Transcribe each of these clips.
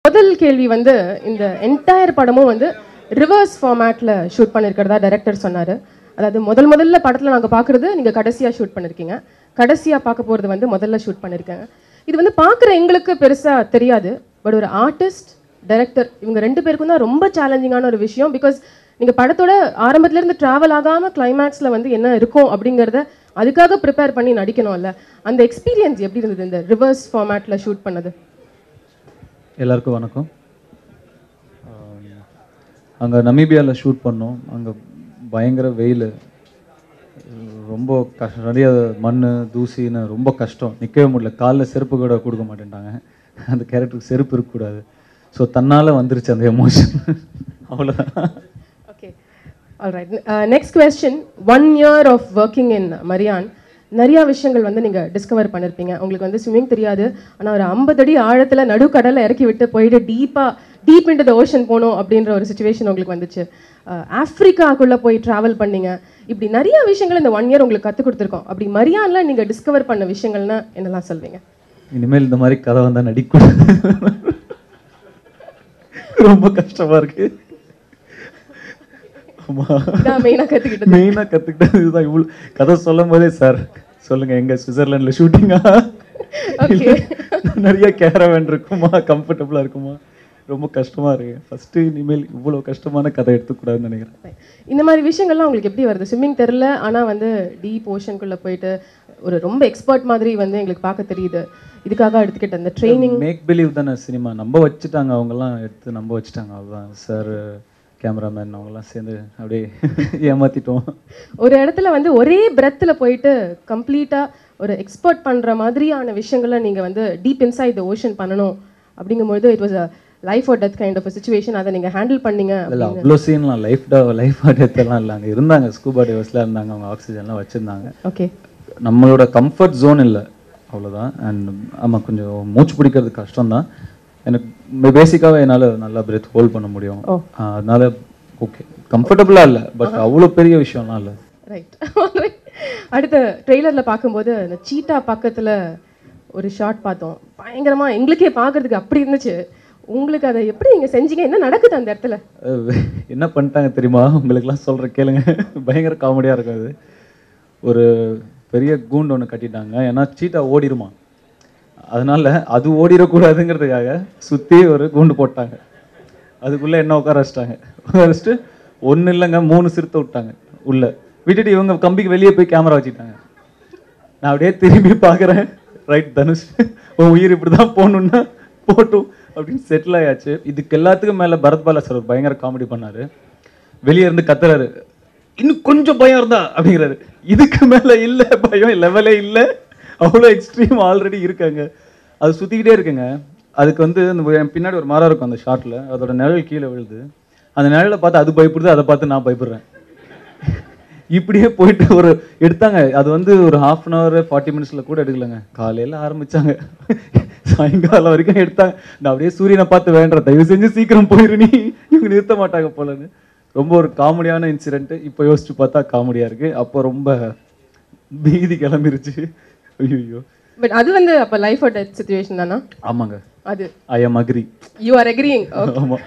முதல் கேள்வி வந்து இந்த என்டையர் படமும் வந்து ரிவர்ஸ் ஃபார்மேட்ல ஷூட் பண்ணியிருக்கிறதா டைரக்டர் சொன்னாரு அதாவது முதல் முதல்ல படத்துல நாங்க பார்க்கறது நீங்க கடைசியா ஷூட் பண்ணிருக்கீங்க கடைசியா பார்க்க போறது வந்து முதல்ல ஷூட் பண்ணிருக்கேன் இது வந்து பார்க்குற எங்களுக்கு பெருசா தெரியாது பட் ஒரு ஆர்டிஸ்ட் டைரக்டர் இவங்க ரெண்டு பேருக்கும் தான் ரொம்ப சேலஞ்சிங்கான ஒரு விஷயம் பிகாஸ் நீங்க படத்தோட ஆரம்பத்துல இருந்து டிராவல் ஆகாம கிளைமேக்ஸ்ல வந்து என்ன இருக்கும் அப்படிங்கறத அதுக்காக ப்ரிப்பேர் பண்ணி நடிக்கணும்ல அந்த எக்ஸ்பீரியன்ஸ் எப்படி இருந்தது இந்த ரிவர்ஸ் ஃபார்மேட்ல ஷூட் பண்ணது எல்லாருக்கும் வணக்கம் அங்கே நமீபியாவில் ஷூட் பண்ணோம் அங்கே பயங்கர வெயில் ரொம்ப கஷ்டம் நிறைய மண் தூசின்னு ரொம்ப கஷ்டம் நிற்கவே முடியல காலில் செருப்பு கூட கொடுக்க மாட்டேன்ட்டாங்க அந்த கேரக்டருக்கு செருப்பு இருக்கக்கூடாது ஸோ தன்னால் வந்துருச்சு அந்த எமோஷன் அவ்வளோதான் okay alright next question one year of working in Maryan நிறைய விஷயங்கள் வந்து நீங்க டிஸ்கவர் பண்ணிருப்பீங்க உங்களுக்கு வந்து ஸ்விம்மிங் தெரியாது ஆனா ஒரு ஐம்பது அடி ஆழத்துல நடுக்கடல்ல இறக்கி விட்டு போயிட்டு டீப்பா டீப் இன்டு த ஓஷன் போகணும் அப்படின்ற ஒரு சுச்சுவேஷன் உங்களுக்கு வந்துச்சு அஹ், ஆப்பிரிக்காக்குள்ள போய் டிராவல் பண்ணீங்க இப்படி நிறைய விஷயங்கள் இந்த ஒன் இயர் உங்களுக்கு கற்றுக் கொடுத்துருக்கோம் அப்படி மரியான்ல நீங்க டிஸ்கவர் பண்ண விஷயங்கள்னா என்னெல்லாம் சொல்வீங்க இனிமேல் இந்த மாதிரி கதை வந்தால் நடிக்கூடாது ரொம்ப கஷ்டமா இருக்கு ஆமா இதான் மெயினாக கற்றுக்கிட்டது மெயினாக கற்றுக்கிட்டது இதுதான் இவ்வளோ கதை சொல்லும் போதே சார் சொல்லுங்க எங்க சுவிட்சர்லாண்டில் ஷூட்டிங்கா Okay. நிறைய கேரவேன் இருக்குமா கம்ஃபர்டபுளாக இருக்குமா ரொம்ப கஷ்டமா இருக்கு ஃபர்ஸ்ட் இனிமேல் இவ்வளோ கஷ்டமான கதை எடுத்துக்கூடாதுன்னு நினைக்கிறேன் இந்த மாதிரி விஷயங்கள்லாம் உங்களுக்கு எப்படி வருது ஸ்விம்மிங் தெரில ஆனா வந்து டீப் ஓஷனுக்குள்ள போயிட்டு ஒரு ரொம்ப எக்ஸ்பர்ட் மாதிரி வந்து எங்களுக்கு பார்க்க தெரியுது இதுக்காக எடுத்துக்கிட்ட அந்த ட்ரைனிங் மேக் பிலீவ் தானே சினிமா நம்ப வச்சுட்டாங்க அவங்கெல்லாம் எடுத்து நம்ப வச்சுட்டாங்க அவ்வளோதான் சார் கேமராமேன் அவங்கெல்லாம் சேர்ந்து அப்படியே ஏமாத்திட்டோம் ஒரு இடத்துல வந்து ஒரே பிரெத்தில் போயிட்டு கம்ப்ளீட்டா ஒரு எக்ஸ்பர்ட் பண்ற மாதிரியான விஷயங்களை நீங்க வந்து டீப் இன்சைட் த ஓஷன் பண்ணணும் அப்படிங்கும்போது it was a life or death kind of situation அதை நீங்க ஹேண்டில் பண்ணீங்க அதில் அவ்வளோ சீன்லாம் லைஃப் டா லைஃப் டெத்தெல்லாம் இல்லை அங்கே இருந்தாங்க ஸ்கூபா டேவர்ஸ்லாம் இருந்தாங்க அவங்க ஆக்சிஜன்லாம் வச்சுருந்தாங்க ஓகே நம்மளோட கம்ஃபர்ட் ஜோன் இல்லை அவ்வளோதான் அண்ட் ஆமாம் கொஞ்சம் மூச்சு பிடிக்கிறது கஷ்டம்தான் எனக்கு பேசிக்காகவே என்னால் நல்லா பிரெத் ஹோல்ட் பண்ண முடியும் ஓ. ஆஹ் அதனால ஓகே கம்ஃபர்டபுளாக இல்லை பட் அவ்வளோ பெரிய விஷயம்லாம் இல்லை ரைட் அடுத்த ட்ரெய்லர்ல பார்க்கும்போது அந்த சீட்டா பக்கத்துல ஒரு ஷாட் பார்த்தோம் பயங்கரமா எங்களுக்கே பார்க்கறதுக்கு அப்படி இருந்துச்சு உங்களுக்கு அதை எப்படி நீங்க செஞ்சீங்க என்ன நடக்குது அந்த இடத்துல அஹ் என்ன பண்ணிட்டாங்க தெரியுமா உங்களுக்குலாம் சொல்கிற கேளுங்க பயங்கர காமெடியாக இருக்கும் அது ஒரு பெரிய கூண்டு ஒன்று கட்டிட்டாங்க ஏன்னா சீட்டா ஓடிருமா அதனால அது ஓடிடக்கூடாதுங்கிறதுக்காக சுற்றி ஒரு கூண்டு போட்டாங்க அதுக்குள்ளே என்ன உட்கார வச்சிட்டாங்க உட்கார வச்சுட்டு ஒன்றும் இல்லைங்க மூணு சிறுத்தை விட்டாங்க உள்ள விட்டுட்டு இவங்க கம்பிக்கு வெளியே போய் கேமரா வச்சுட்டாங்க நான் அப்படியே திரும்பி பார்க்குறேன் ரைட் தனுஷ் உன் உயிர் இப்படி தான் போகணுன்னா போட்டும் அப்படின்னு செட்டில் ஆயாச்சு இதுக்கு எல்லாத்துக்கும் மேலே பரத் பாலா சார் ஒரு பயங்கர காமெடி பண்ணாரு வெளியே இருந்து கத்துறாரு இன்னும் கொஞ்சம் பயம் இருந்தா அப்படிங்கிறாரு இதுக்கு மேலே இல்லை பயம் லெவலே இல்லை அவ்வளோ எக்ஸ்ட்ரீம் ஆல்ரெடி இருக்காங்க அது சுற்றிக்கிட்டே இருக்குங்க அதுக்கு வந்து இந்த என் பின்னாடி ஒரு மரம் இருக்கும் அந்த ஷாட்டில் அதோட நிழல் கீழே விழுது அந்த நிழலை பார்த்து அது பயப்படுது அதை பார்த்து நான் பயப்படுறேன் இப்படியே போயிட்டு ஒரு எடுத்தாங்க அது வந்து ஒரு ஹாஃப் அன் ஹவர் ஃபார்ட்டி மினிட்ஸ்ல கூட எடுக்கலங்க காலையில ஆரம்பிச்சாங்க சாயங்காலம் வரைக்கும் எடுத்தாங்க நான் அப்படியே சூரியனை பார்த்து வேண்டேன் தயவு செஞ்சு சீக்கிரம் போயிரு நீ இவங்க நிறுத்த மாட்டாங்க போலன்னு ரொம்ப ஒரு காமெடியான இன்சிடென்ட் இப்போ யோசிச்சு பார்த்தா காமெடியா இருக்கு அப்போ ரொம்ப பீதி கிளம்பிருச்சு ஐயோ பட் அது வந்து அப்ப லைஃப் ஆர் டெத் சுச்சுவேஷன் தானா ஆமாங்க அது I am agree you are agreeing ஆமா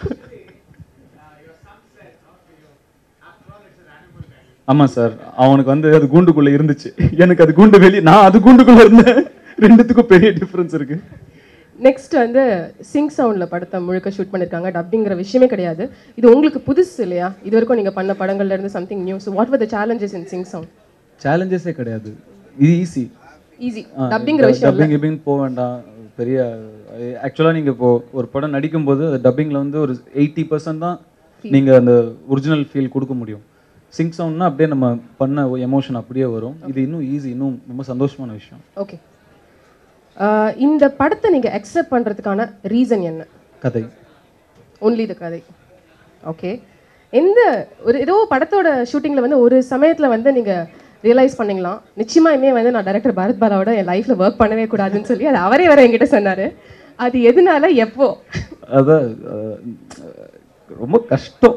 ஆமா சார் அவனுக்கு வந்து அது கூண்டுக்குள்ள இருந்துச்சு எனக்கு அது கூண்டு வெளியே நான் அது கூண்டுக்குள்ள இருந்தேன் ரெண்டுத்துக்கும் பெரிய டிஃபரன்ஸ் இருக்கு நெக்ஸ்ட் வந்து சிங் சவுண்ட்ல படத்தை முழுக்க ஷூட் பண்ணிருக்காங்க டப்பிங்கிற விஷயமே கிடையாது இது உங்களுக்கு புதுசு இல்லையா இது வரைக்கும் நீங்க பண்ண படங்கள்ல இருந்து something new so what were the challenges in sing sound சேலஞ்சஸே கிடையாது இது ஈஸி ஈஸி டப்பிங்கிற விஷயம் டப்பிங் கிப்பிங் போக வேண்டாம் பெரிய ஆக்சுவலாக நீங்கள் இப்போ ஒரு படம் நடிக்கும்போது அது டப்பிங்கில் வந்து ஒரு எயிட்டி பர்சன்ட் தான் நீங்கள் அந்த ஒரிஜினல் ஃபீல் கொடுக்க முடியும் சிங்க் சவுண்ட்னா அப்படியே நம்ம பண்ண எமோஷன் அப்படியே வரும் இது இன்னும் ஈஸி இன்னும் ரொம்ப சந்தோஷமான விஷயம் ஓகே இந்த படத்தை நீங்க அக்செப்ட் பண்றதுக்கான ரீசன் என்ன கதை ஒன்லி த கதை ஓகே எந்த ஒரு ஏதோ படத்தோட ஷூட்டிங்கில் வந்து ஒரு சமயத்தில் வந்து நீங்கள் ரியலைஸ் பண்ணீங்களாம் நிச்சயமாயுமே வந்து நான் டைரக்டர் பரத் பாலாவோட என் லைஃப்பில் ஒர்க் பண்ணவே கூடாதுன்னு சொல்லி அது அவரே வர என்கிட்ட சொன்னார் அது எதனால எப்போ அதான் அஹ், ரொம்ப கஷ்டம்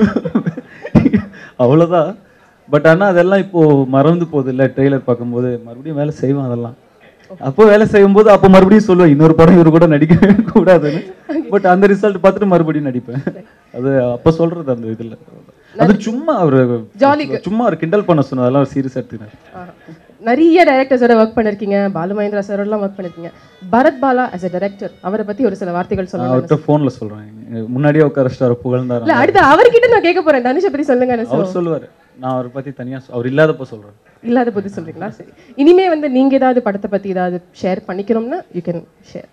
அவ்வளோதான் பட் ஆனால் அதெல்லாம் இப்போ மறந்து போகுது இல்லை ட்ரெய்லர் பார்க்கும்போது மறுபடியும் வேலை செய்வோம் அதெல்லாம் அப்போ வேலை செய்யும்போது அப்போ மறுபடியும் சொல்லுவேன் இன்னொரு படம் இவர் கூட நடிக்கவே கூடாதுன்னு பட் அந்த ரிசல்ட் பார்த்துட்டு மறுபடியும் நடிப்பேன் அது அப்ப சொல்றது அந்த இதுல அது சும்மா அவரு Jolly- சும்மா அவர் கிண்டல் பண்ண சொன்னது அதெல்லாம் சீரியஸா எடுத்துக்கினார் ஆஹ். நிறைய டைரக்டர்ஸோட ஒர்க் பண்ணிருக்கீங்க பாலு மகேந்திரா சாரோடலாம் ஒர்க் பண்ணிருக்கீங்க Bharat Bala as a director அவரை பத்தி ஒரு சில வார்த்தைகள் நான் சொல்லுங்க அவர்கிட்ட ஃபோன்ல சொல்றேன் முன்னாடியே உட்காரச்சிட்டு அவர் புகழ்ந்தார் இல்ல அடுத்து அவர்கிட்ட நான் கேட்க போறேன் தனுஷை பத்தி சொல்லுங்க அனசு. அவர் சொல்லுவாரு நான் அவரை பத்தி தனியா சொ- அவர் இல்லாதப்ப சொல்றேன் இல்லாத பத்தி சொல்றீங்களா சரி இனிமே வந்து நீங்க ஏதாவது படத்தை பத்தி ஏதாவது ஷேர் பண்ணிக்கணும்னா யூ கேன் ஷேர்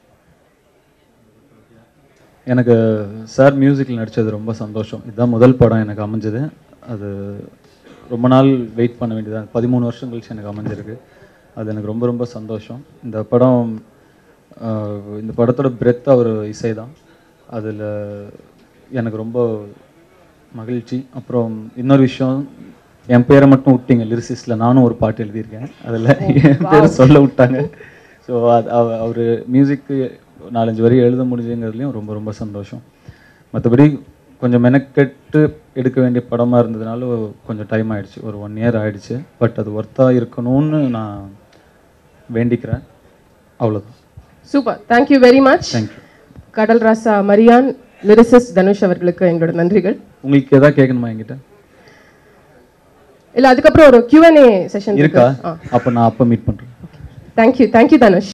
எனக்கு சார் மியூசிக்கில் நடித்தது ரொம்ப சந்தோஷம் இதுதான் முதல் படம் எனக்கு அமைஞ்சது அது ரொம்ப நாள் வெயிட் பண்ண வேண்டியதாக பதிமூணு வருஷம் கழிச்சு எனக்கு அமைஞ்சிருக்கு அது எனக்கு ரொம்ப ரொம்ப சந்தோஷம் இந்த படம் ஆஹ், இந்த படத்தோட பிரெத் அவர் இசை தான் அதில் எனக்கு ரொம்ப மகிழ்ச்சி அப்புறம் இன்னொரு விஷயம் என் பேரை மட்டும் விட்டீங்க லிரிசிஸில் நானும் ஒரு பாட்டு எழுதியிருக்கேன் அதில் என் பேரை சொல்ல விட்டாங்க ஸோ அது அவர் மியூசிக்கு நாலஞ்சு வரி எழுத முடிஞ்சுங்கிறதுலையும் ரொம்ப ரொம்ப சந்தோஷம் மற்றபடி கொஞ்சம் மெனக்கெட்டு எடுக்க வேண்டிய படமாக இருந்ததுனால கொஞ்சம் டைம் ஆயிடுச்சு ஒரு ஒன் இயர் ஆயிடுச்சு பட் அது ஒர்த்தாக இருக்கணும்னு நான் வேண்டிக்கிறேன் அவ்வளோதான் super thank you very much thank you Kadal Raasa Maryan லிரிசிஸ் Dhanush அவர்களுக்கு எங்களோட நன்றிகள் உங்களுக்கு எதாவது கேட்கணுமா என்கிட்ட இல்ல அதுக்கப்புறம் ஒரு Q&A செஷன் இருக்கா அப்போ நான் அப்போ மீட் பண்ணுறேன் தேங்க்யூ தேங்க்யூ தனுஷ்